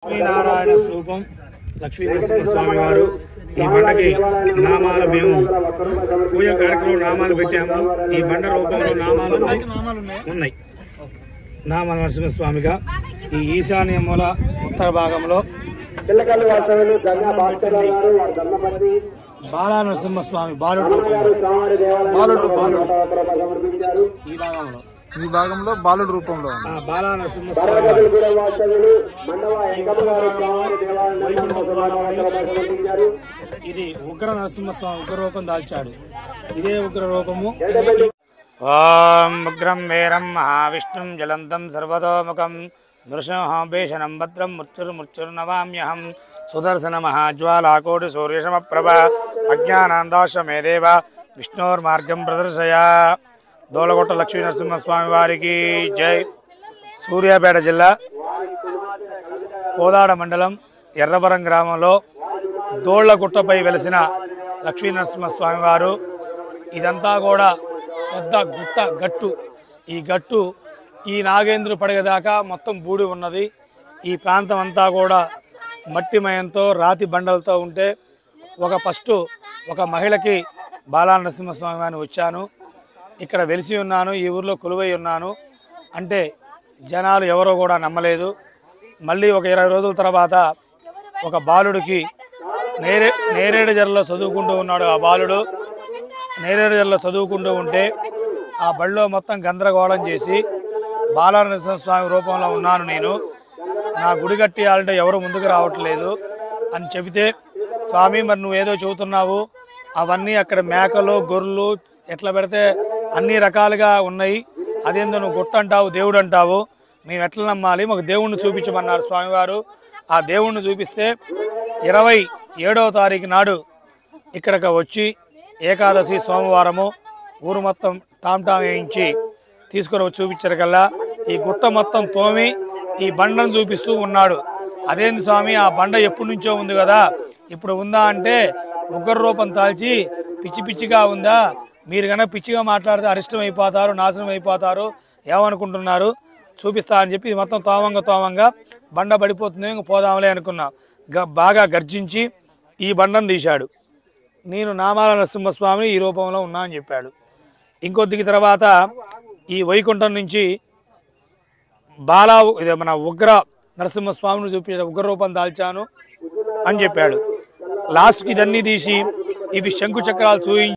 లక్ష్మీనారాయణ స్వరూపం లక్ష్మీ నరసింహస్వామి వారు ఈ బండకి నామాలు మేము పూజ కార్యక్రమం నామాలు పెట్టాము ఈ బండ రూపంలో నామాలు ఉన్నాయి నామ నరసింహస్వామిగా ఈ ఈశాన్య మూల ఉత్తర భాగంలో పిల్లకల్లి వాస్తవులు గంగా భాస్కర్ గారు వారు ధర్మపతి బాలా నరసింహస్వామి బాలుడు రూపంలో స్వామి దేవాలయం బాలుడు రూపంలో సమర్పించారు ఈ భాగంలో ఈ భాగంలో బాలుడు రూపంలో ఉంది. ఆ బాలా నరసింహస్వామి వారు పర్వతగుడ వాస్తవులు మండవ ఎంకమ్మ గారు స్వామి దేవాలయం సమర్పించారు ఇది ఉగ్ర నరసింహస్వామి ఉగ్ర రూపం దాల్చాడు ఇదే ఉగ్ర రూపము ఓం ఉగ్రం వీరం మహావిష్ణుం జలంతం సర్వతోముఖం నృసింహేషణం భద్రం మృత్యుర్మృత్యుర్నమామ్యహం సుదర్శన మహాజ్వాలాకోటి సూర్యశమప్రభ అజ్ఞానాందాశ మేదేవ విష్ణోర్మార్గం ప్రదర్శయ దోలగొట్ట లక్ష్మీ నరసింహస్వామి వారికి జై సూర్యాపేట జిల్లా కోదాడ మండలం ఎర్రవరం గ్రామంలో దోళ్లగుట్టపై వెలిసిన లక్ష్మీ నరసింహస్వామి వారు ఇదంతా కూడా పెద్ద గుట్ట గట్టు ఈ గట్టు ఈ నాగేంద్ర పడగదాకా మొత్తం బూడి ఉన్నది ఈ ప్రాంతం అంతా కూడా మట్టిమయంతో రాతి బండలతో ఉంటే ఒక ఫస్ట్ ఒక మహిళకి బాలా నరసింహస్వామి వారిని వచ్చాను ఇక్కడ వెలిసి ఉన్నాను ఈ ఊర్లో కొలువై ఉన్నాను అంటే జనాలు ఎవరో కూడా నమ్మలేదు మళ్ళీ ఒక ఇరవై రోజుల తర్వాత ఒక బాలుడికి నేరే నేరేడు జరలో చదువుకుంటూ ఉన్నాడు ఆ బాలుడు నేరేడు జరలో చదువుకుంటూ ఉంటే ఆ బడిలో మొత్తం గందరగోళం చేసి బాలనరసింహ స్వామి రూపంలో ఉన్నాను నేను నా గుడి కట్టియాలంటే ఎవరు ముందుకు రావట్లేదు అని చెబితే స్వామి మరి నువ్వేదో చెబుతున్నావు అవన్నీ అక్కడ మేకలు గొర్రెలు ఎట్లా పెడితే అన్ని రకాలుగా ఉన్నాయి అదేందో నువ్వు గుట్ట అంటావు దేవుడు అంటావు మేము ఎట్లా నమ్మాలి మాకు దేవుణ్ణి చూపించమన్నారు స్వామివారు ఆ దేవుణ్ణి చూపిస్తే ఇరవై ఏడవ తారీఖు నాడు ఇక్కడికి వచ్చి ఏకాదశి సోమవారము ఊరు మొత్తం టామ్ టామ్ వేయించి తీసుకొని వచ్చి చూపించారు కల్లా ఈ గుట్ట మొత్తం తోమి ఈ బండను చూపిస్తూ ఉన్నాడు అదేంది స్వామి ఆ బండ ఎప్పటి నుంచో ఉంది కదా ఇప్పుడు ఉందా అంటే ఉగ్ర రూపం తాల్చి పిచ్చి పిచ్చిగా ఉందా మీరు కనుక పిచ్చిగా మాట్లాడితే అరిష్టం అయిపోతారు నాశనం అయిపోతారు ఏమనుకుంటున్నారు చూపిస్తా అని చెప్పి ఇది మొత్తం తోమంగా తోమంగా బండ పడిపోతుంది ఇంక పోదాంలే అనుకున్నా గ- బాగా గర్జించి ఈ బండను తీశాడు నేను నామాల నరసింహస్వామిని ఈ రూపంలో ఉన్నా అని చెప్పాడు ఇంకొద్దికి తర్వాత ఈ వైకుంఠం నుంచి బాలా ఇది మన ఉగ్ర నరసింహస్వామిని చూపించే ఉగ్ర రూపం దాల్చాను అని చెప్పాడు లాస్ట్కి ఇదన్నీ తీసి ఇవి శంకు చక్రాలు చూయించి